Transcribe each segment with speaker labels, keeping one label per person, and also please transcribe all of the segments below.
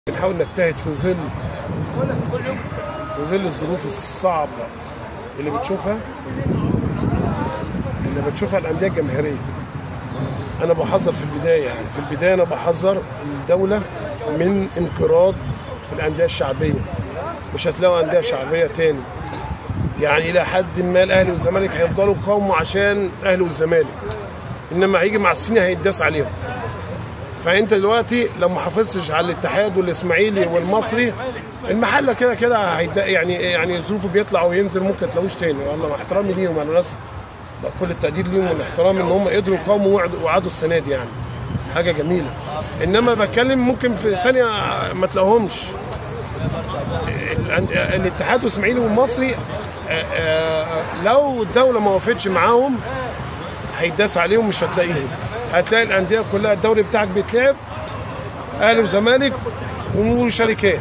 Speaker 1: بنحاول نجتهد في ظل في ظل الظروف الصعبة اللي بتشوفها اللي بتشوفها الأندية الجماهيرية أنا بحذر في البداية يعني في البداية أنا بحذر الدولة من انقراض الأندية الشعبية مش هتلاقوا أندية شعبية تاني يعني إلى حد ما الأهلي والزمالك هيفضلوا يقاوموا عشان الأهلي والزمالك إنما هيجي مع السنين هيتداس عليهم فانت دلوقتي لو ما حافظتش على الاتحاد والاسماعيلي والمصري المحله كده كده هيدا يعني يعني ظروفه بيطلع وينزل ممكن تلاقوش تاني والله مع احترامي ليهم انا ناس كل التقدير ليهم والاحترام ان هم قدروا يقاوموا وعدوا وعدوا السنه دي يعني حاجه جميله انما بتكلم ممكن في ثانيه ما تلاقوهمش الأن- الاتحاد والاسماعيلي والمصري آه، آه، لو الدوله ما وقفتش معاهم هيداس عليهم مش هتلاقيهم هتلاقي الانديه كلها الدوري بتاعك بيتلعب اهلي وزمالك وشركات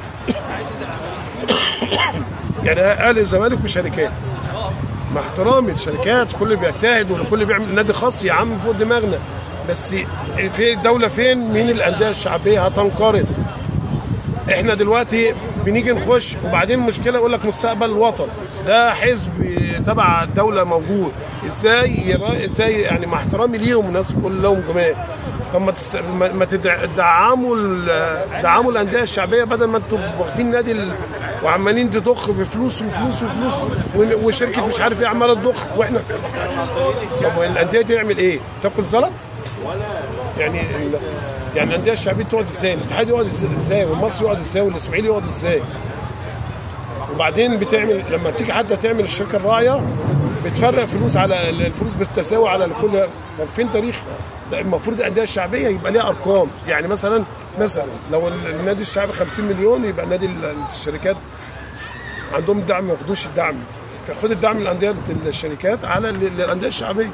Speaker 1: يعني اهلي وزمالك وشركات مع احترامي الشركات كل بيجتهد والكل بيعمل نادي خاص يا عم فوق دماغنا بس في الدوله فين مين الانديه الشعبيه هتنقرض احنا دلوقتي بنيجي نخش وبعدين مشكله يقول لك مستقبل الوطن ده حزب تبع الدوله موجود ازاي يرا- ازاي يعني مع احترامي ليهم الناس كلهم جمال طب ما تست... ما ما تدع- تدعموا ال- دعموا الانديه الشعبيه بدل ما انتوا واخدين نادي ال... وعمالين تضخ بفلوس وفلوس وفلوس ون- وشركه مش عارف ايه عماله تضخ واحنا طب الانديه دي تعمل ايه؟ تاكل زلط؟ يعني ال- يعني الانديه الشعبيه تقعد ازاي؟ الاتحاد يقعد إز- ازاي؟ والمصري يقعد ازاي؟ والاسماعيلي يقعد ازاي؟ وبعدين بتعمل لما تيجي حتى تعمل الشركه الراعيه بتفرق فلوس على الفلوس بالتساوي على كل طب فين تاريخ؟ ده المفروض الانديه الشعبيه يبقى ليها ارقام يعني مثلا مثلا لو النادي الشعبي 50 مليون يبقى نادي ال- الشركات عندهم دعم ما ياخدوش الدعم فخد الدعم من الانديه الشركات على ال- الانديه الشعبيه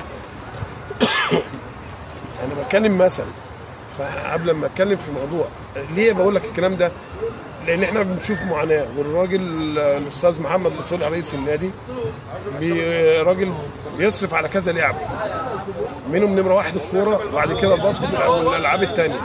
Speaker 1: انا بتكلم مثلا فقبل ما اتكلم في موضوع ليه بقول لك الكلام ده لان احنا بنشوف معاناه والراجل الاستاذ محمد مصلح رئيس النادي بي- راجل بيصرف على كذا لعبه منهم نمره واحد الكوره وبعد كده الباسكت والالعاب الثانيه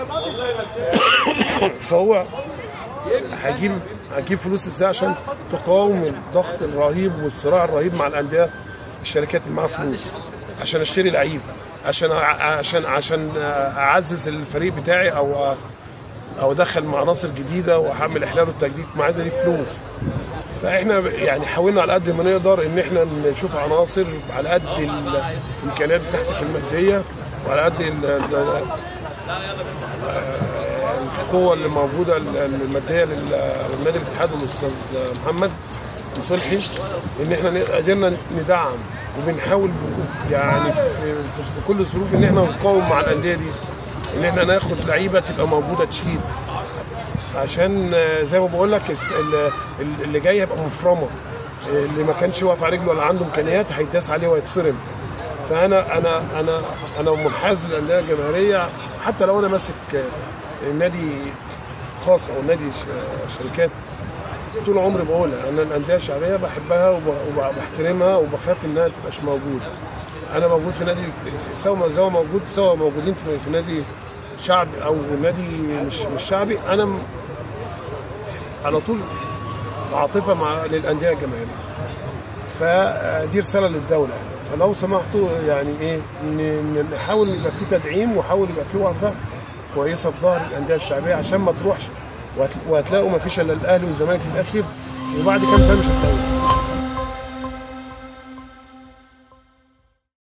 Speaker 1: فهو هجيب هجيب فلوس ازاي عشان تقاوم الضغط الرهيب والصراع الرهيب مع الانديه الشركات اللي معاها فلوس عشان اشتري لعيب عشان أع- عشان عشان اعزز الفريق بتاعي او او ادخل عناصر جديده واحمل احلال والتجديد ما عايز اجيب فلوس فاحنا يعني حاولنا على قد ما نقدر ان احنا نشوف عناصر على قد الامكانيات بتاعتك الماديه وعلى قد ال- ال- القوة اللي موجودة المادية لل- للنادي الاتحاد والأستاذ محمد مصلحي إن إحنا قدرنا ندعم وبنحاول بك- يعني في في- بكل الظروف إن إحنا نقاوم مع الأندية دي إن إحنا ناخد لعيبة تبقى موجودة تشيل عشان آه، زي ما بقول لك الس- ال- ال- اللي جاي هيبقى مفرمة اللي ما كانش واقف على رجله ولا عنده إمكانيات هيداس عليه وهيتفرم فانا انا انا انا منحاز للانديه الجماهيريه حتى لو انا ماسك آه، نادي خاص او نادي ش- شركات طول عمري بقولها انا الانديه الشعبيه بحبها وب- وبحترمها وبخاف انها تبقاش موجوده انا موجود في نادي سواء سواء موجود سواء موجودين في في نادي شعبي او نادي مش مش شعبي انا م- على طول عاطفه مع للانديه الجماهيريه فدي رساله للدوله فلو سمحتوا يعني ايه ن- ن- نحاول يبقى في تدعيم وحاول يبقى في وقفه كويسه في ظهر الانديه الشعبيه عشان ما تروحش وهت- وهتلاقوا ما فيش الا الاهلي والزمالك في الاخر وبعد كام سنه مش هتلاقوا